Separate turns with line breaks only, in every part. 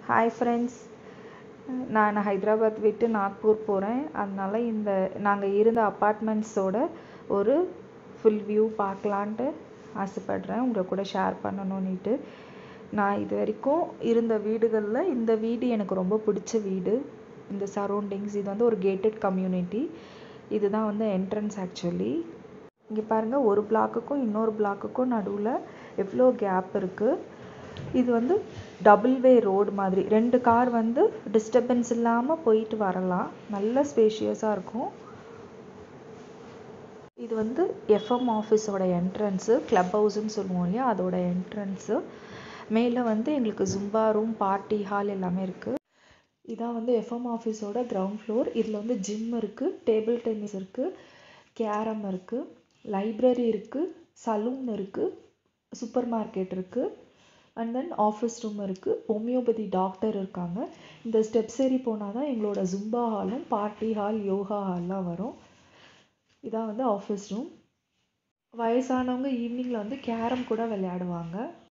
hi friends நான் ஹைதராபாத் விட்டு நாக்பூர் போகிறேன் அதனால் இந்த நாங்கள் இருந்த அப்பார்ட்மெண்ட்ஸோட ஒரு ஃபுல் வியூ பார்க்கலான்ட்டு ஆசைப்பட்றேன் உங்கள் கூட ஷேர் பண்ணணுன்னுட்டு நான் இது வரைக்கும் இருந்த வீடுகளில் இந்த வீடு எனக்கு ரொம்ப பிடிச்ச வீடு இந்த சரௌண்டிங்ஸ் இது வந்து ஒரு கேட்டட் கம்யூனிட்டி இதுதான் வந்து என்ட்ரன்ஸ் ஆக்சுவலி இங்கே பாருங்கள் ஒரு பிளாக்குக்கும் இன்னொரு பிளாக்குக்கும் நடுவில் எவ்வளோ கேப் இருக்குது இது வந்து டபுள் வே ரோடு மாதிரி ரெண்டு கார் வந்து டிஸ்டர்பன்ஸ் இல்லாமல் போயிட்டு வரலாம் நல்ல ஸ்பேஷியஸாக இருக்கும் இது வந்து எஃப்எம் ஆஃபீஸோட என்ட்ரன்ஸு க்ளப் ஹவுஸ்ன்னு சொல்லுவோம் இல்லையா அதோட என்ட்ரன்ஸு மேலே வந்து எங்களுக்கு ஜும்பா ரூம் பார்ட்டி ஹால் எல்லாமே இருக்குது இதான் வந்து எஃப்எம் ஆஃபீஸோட கிரவுண்ட் ஃப்ளோர் இதில் வந்து ஜிம் இருக்குது டேபிள் டென்னிஸ் இருக்குது கேரம் இருக்குது லைப்ரரி இருக்குது சலூன் இருக்குது சூப்பர் மார்க்கெட் இருக்குது அண்ட் தென் ஆஃபீஸ் ரூம் இருக்குது ஹோமியோபதி டாக்டர் இருக்காங்க இந்த ஸ்டெப்ஸ் ஏறி போனால் தான் எங்களோட ஜும்பா ஹாலும் பார்ட்டி ஹால் யோகா ஹால்லாம் வரும் இதான் வந்து ஆஃபீஸ் ரூம் வயசானவங்க ஈவினிங்கில் வந்து கேரம் கூட விளையாடுவாங்க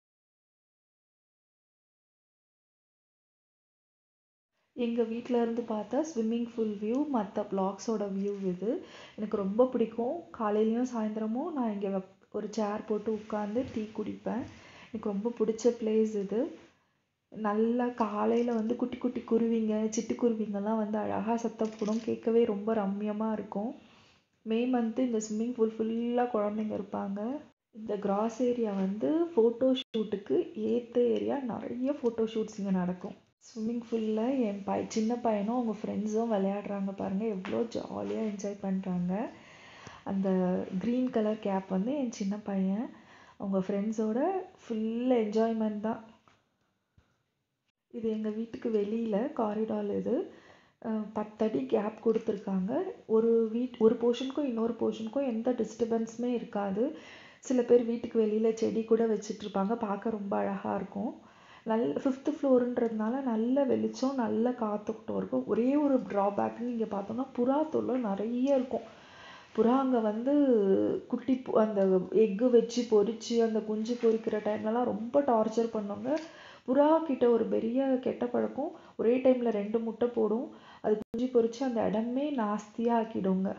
எங்கள் வீட்டில் இருந்து பார்த்தா ஸ்விம்மிங் ஃபூல் வியூ மற்ற பிளாக்ஸோட வியூ இது எனக்கு ரொம்ப பிடிக்கும் காலையிலையும் சாயந்தரமும் நான் இங்கே ஒரு சேர் போட்டு உட்காந்து டீ குடிப்பேன் எனக்கு ரொம்ப பிடிச்ச பிளேஸ் இது நல்லா காலையில் வந்து குட்டி குட்டி குருவிங்க சிட்டுக்குருவிங்கெல்லாம் வந்து அழகாக சத்தம் போடும் கேட்கவே ரொம்ப ரம்மியமாக இருக்கும் மே மந்த்து இந்த ஸ்விம்மிங் பூல் ஃபுல்லாக குழந்தைங்க இருப்பாங்க இந்த கிராஸ் ஏரியா வந்து ஃபோட்டோ ஷூட்டுக்கு ஏற்ற ஏரியா நிறைய ஃபோட்டோ ஷூட்ஸ் இங்கே நடக்கும் ஸ்விம்மிங் ஃபூலில் என் பை சின்ன பையனும் அவங்க ஃப்ரெண்ட்ஸும் விளையாடுறாங்க பாருங்கள் எவ்வளோ ஜாலியாக என்ஜாய் பண்ணுறாங்க அந்த க்ரீன் கலர் கேப் வந்து என் சின்ன பையன் அவங்க ஃப்ரெண்ட்ஸோட ஃபுல் என்ஜாய்மெண்ட் தான் இது எங்கள் வீட்டுக்கு வெளியில் காரிடார் இது பத்தடி கேப் கொடுத்துருக்காங்க ஒரு வீட் ஒரு போர்ஷனுக்கும் இன்னொரு போர்ஷனுக்கும் எந்த டிஸ்டர்பன்ஸுமே இருக்காது சில பேர் வீட்டுக்கு வெளியில் செடி கூட வச்சிட்ருப்பாங்க பார்க்க ரொம்ப அழகாக இருக்கும் நல்ல ஃபிஃப்த்து ஃப்ளோருன்றதுனால நல்ல வெளிச்சம் நல்ல காற்றுக்கிட்டும் இருக்கும் ஒரே ஒரு ட்ராபேக்னு இங்கே பார்த்தோம்னா புறா தொல்லை நிறைய இருக்கும் புறா அங்கே வந்து குட்டி அந்த எக்கு வச்சு பொறிச்சு அந்த குஞ்சு பொறிக்கிற டைம்லலாம் ரொம்ப டார்ச்சர் பண்ணுவாங்க புறா கிட்ட ஒரு பெரிய கெட்ட பழக்கம் ஒரே டைமில் ரெண்டு முட்டை போடும் அது குஞ்சு பொறிச்சு அந்த இடமே நாஸ்தியாக ஆக்கிடுங்க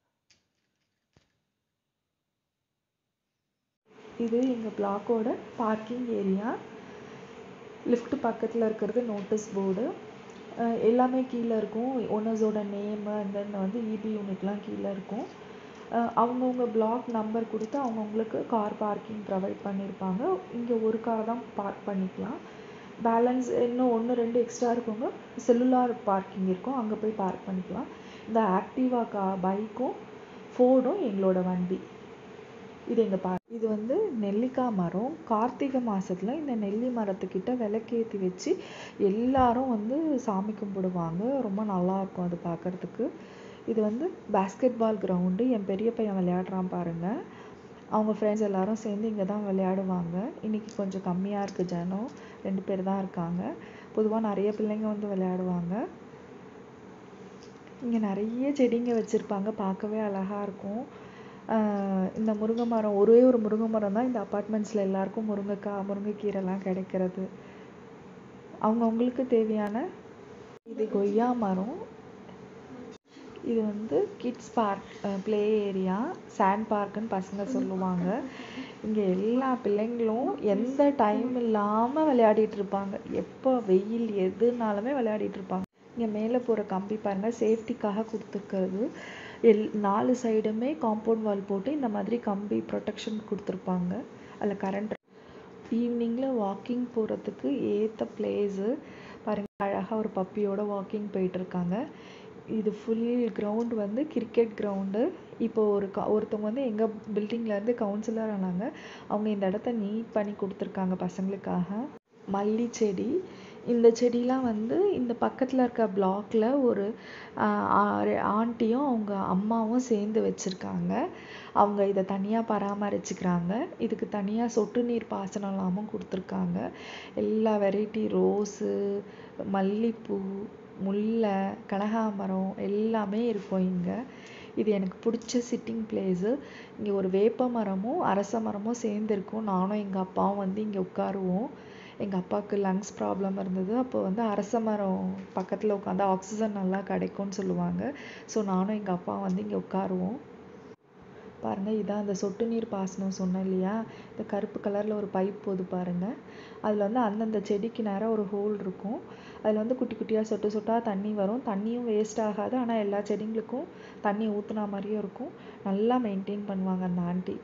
இது எங்கள் பிளாக்கோட பார்க்கிங் ஏரியா லிஃப்ட் பக்கத்தில் இருக்கிறது நோட்டீஸ் போர்டு எல்லாமே கீழே இருக்கும் ஓனர்ஸோட நேமு அண்ட் தென் வந்து இபி யூனிட்லாம் கீழே இருக்கும் அவங்கவுங்க பிளாக் நம்பர் கொடுத்து அவங்கவுங்களுக்கு கார் பார்க்கிங் ப்ரொவைட் பண்ணியிருப்பாங்க இங்கே ஒரு கார் தான் பார்க் பண்ணிக்கலாம் பேலன்ஸ் இன்னும் ஒன்று ரெண்டு எக்ஸ்ட்ரா இருக்கவங்க செல்லுலார் பார்க்கிங் இருக்கும் அங்கே போய் பார்க் பண்ணிக்கலாம் இந்த ஆக்டிவா கா பைக்கும் ஃபோர்டும் எங்களோட வண்டி இது எங்கள் பா இது வந்து நெல்லிக்காய் மரம் கார்த்திகை மாதத்தில் இந்த நெல்லி மரத்துக்கிட்ட விளக்கேற்றி வச்சு எல்லாரும் வந்து சாமி கும்பிடுவாங்க ரொம்ப நல்லாயிருக்கும் அது பார்க்குறதுக்கு இது வந்து பேஸ்கெட் பால் கிரவுண்டு என் பெரிய பையன் விளையாடுறான் பாருங்கள் அவங்க ஃப்ரெண்ட்ஸ் எல்லாரும் சேர்ந்து இங்கே தான் விளையாடுவாங்க இன்றைக்கி கொஞ்சம் கம்மியாக இருக்குது ஜனம் ரெண்டு பேர் தான் இருக்காங்க பொதுவாக நிறைய பிள்ளைங்க வந்து விளையாடுவாங்க இங்கே நிறைய செடிங்க வச்சுருப்பாங்க பார்க்கவே அழகாக இருக்கும் இந்த முருங்கை மரம் ஒரே ஒரு முருங்கை மரம் தான் இந்த அப்பார்ட்மெண்ட்ஸில் எல்லாருக்கும் முருங்கைக்காய் முருங்கைக்கீரைலாம் கிடைக்கிறது அவங்கவுங்களுக்கு தேவையான இது கொய்யா மரம் இது வந்து kids park play area sand பார்க்குன்னு பசங்க சொல்லுவாங்க இங்கே எல்லா பிள்ளைங்களும் எந்த டைம் இல்லாமல் விளையாடிட்டு இருப்பாங்க எப்போ வெயில் எதுனாலுமே விளையாடிட்டு இருப்பாங்க இங்கே மேலே போகிற கம்பி பாருங்கள் சேஃப்டிக்காக கொடுத்துருக்கிறது எல் நாலு சைடுமே காம்பவுண்ட் வால் போட்டு இந்த மாதிரி கம்பி ப்ரொடெக்ஷன் கொடுத்துருப்பாங்க அதில் கரண்ட் ஈவினிங்கில் வாக்கிங் போகிறதுக்கு ஏற்ற பிளேஸு பாருங்கள் அழகாக ஒரு பப்பியோட வாக்கிங் போயிட்டுருக்காங்க இது ஃபுல் கிரவுண்ட் வந்து கிரிக்கெட் கிரவுண்டு இப்போ ஒரு க ஒருத்தவங்க வந்து எங்கள் பில்டிங்லேருந்து கவுன்சிலர் ஆனாங்க அவங்க இந்த இடத்த நீட் பண்ணி கொடுத்துருக்காங்க பசங்களுக்காக மல்லி செடி இந்த செடிலாம் வந்து இந்த பக்கத்தில் இருக்க பிளாக்ல ஒரு ஆண்டியும் அவங்க அம்மாவும் சேர்ந்து வச்சுருக்காங்க அவங்க இதை தனியாக பராமரிச்சுக்கிறாங்க இதுக்கு தனியாக சொட்டு நீர் பாசனம்லாமும் கொடுத்துருக்காங்க எல்லா வெரைட்டி ரோஸு மல்லிப்பூ முல்லை கனகாமரம் எல்லாமே இருக்கும் இங்கே இது எனக்கு பிடிச்ச சிட்டிங் பிளேஸு இங்கே ஒரு வேப்ப மரமும் அரச மரமும் சேர்ந்து இருக்கும் நானும் எங்கள் அப்பாவும் வந்து இங்கே உட்காருவோம் எங்கள் அப்பாவுக்கு லங்ஸ் ப்ராப்ளம் இருந்தது அப்போ வந்து அரச மரம் பக்கத்தில் உட்காந்து ஆக்சிஜன் நல்லா கிடைக்கும்னு சொல்லுவாங்க ஸோ நானும் எங்கள் அப்பா வந்து இங்கே உட்காருவோம் பாருங்கள் இதான் அந்த சொட்டு நீர் பாசனம் சொன்னேன் இல்லையா இந்த கருப்பு கலரில் ஒரு பைப் போகுது பாருங்கள் அதில் வந்து அந்தந்த செடிக்கு நேராக ஒரு ஹோல் இருக்கும் அதில் வந்து குட்டி குட்டியாக சொட்டு சொட்டாக தண்ணி வரும் தண்ணியும் வேஸ்ட் ஆகாது ஆனால் எல்லா செடிங்களுக்கும் தண்ணி ஊற்றுனா மாதிரியும் இருக்கும் நல்லா மெயின்டைன் பண்ணுவாங்க அந்த ஆண்டி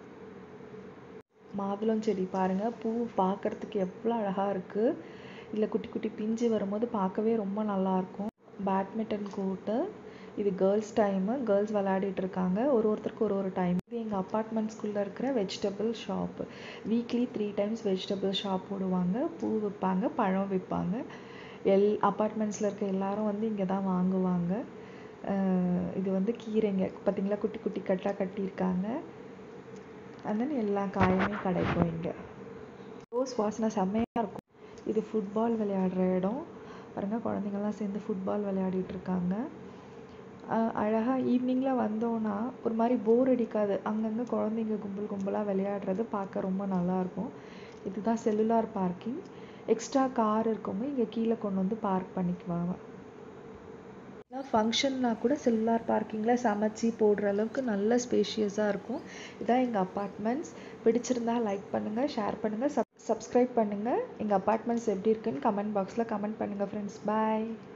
மாதுளம் செடி பாருங்கள் பூ பார்க்குறதுக்கு எவ்வளோ அழகாக இருக்குது இல்லை குட்டி குட்டி பிஞ்சு வரும்போது பார்க்கவே ரொம்ப நல்லாயிருக்கும் பேட்மிண்டன் கோர்ட்டு இது கேர்ள்ஸ் டைமு கேர்ள்ஸ் விளையாடிட்டு இருக்காங்க ஒரு ஒருத்தருக்கு ஒரு ஒரு டைம் இது எங்கள் அப்பார்ட்மெண்ட்ஸ்குள்ளே இருக்கிற vegetable shop weekly three times vegetable shop போடுவாங்க பூ விற்பாங்க பழம் விற்பாங்க எல் அப்பார்ட்மெண்ட்ஸில் இருக்க எல்லாரும் வந்து இங்கே தான் வாங்குவாங்க இது வந்து கீரைங்க பார்த்தீங்களா குட்டி குட்டி கட்டாக கட்டியிருக்காங்க and then எல்லா காயுமே கிடைக்கும் இங்கே ரோஸ் வாசனை செம்மையாக இருக்கும் இது ஃபுட்பால் விளையாடுற இடம் பாருங்கள் குழந்தைங்கள்லாம் சேர்ந்து ஃபுட்பால் விளையாடிட்டு இருக்காங்க அழகாக ஈவினிங்கில் வந்தோன்னா ஒரு மாதிரி போர் அடிக்காது அங்கங்கே குழந்தைங்க கும்பல் கும்பலாக விளையாடுறது பார்க்க ரொம்ப நல்லாயிருக்கும் இதுதான் செல்லுலார் பார்க்கிங் எக்ஸ்ட்ரா கார் இருக்கவங்க இங்கே கீழே கொண்டு வந்து பார்க் பண்ணிக்குவாங்க ஃபங்க்ஷன்னா கூட செல்லுலார் பார்க்கிங்கில் சமைச்சி போடுற அளவுக்கு நல்ல ஸ்பேஷியஸாக இருக்கும் இதான் எங்கள் அப்பார்ட்மெண்ட்ஸ் பிடிச்சிருந்தா லைக் பண்ணுங்கள் ஷேர் பண்ணுங்கள் சப் சப்ஸ்கிரைப் பண்ணுங்கள் எங்கள் அப்பார்ட்மெண்ட்ஸ் எப்படி இருக்குன்னு கமெண்ட் பாக்ஸில் கமெண்ட் பண்ணுங்கள் ஃப்ரெண்ட்ஸ் பாய்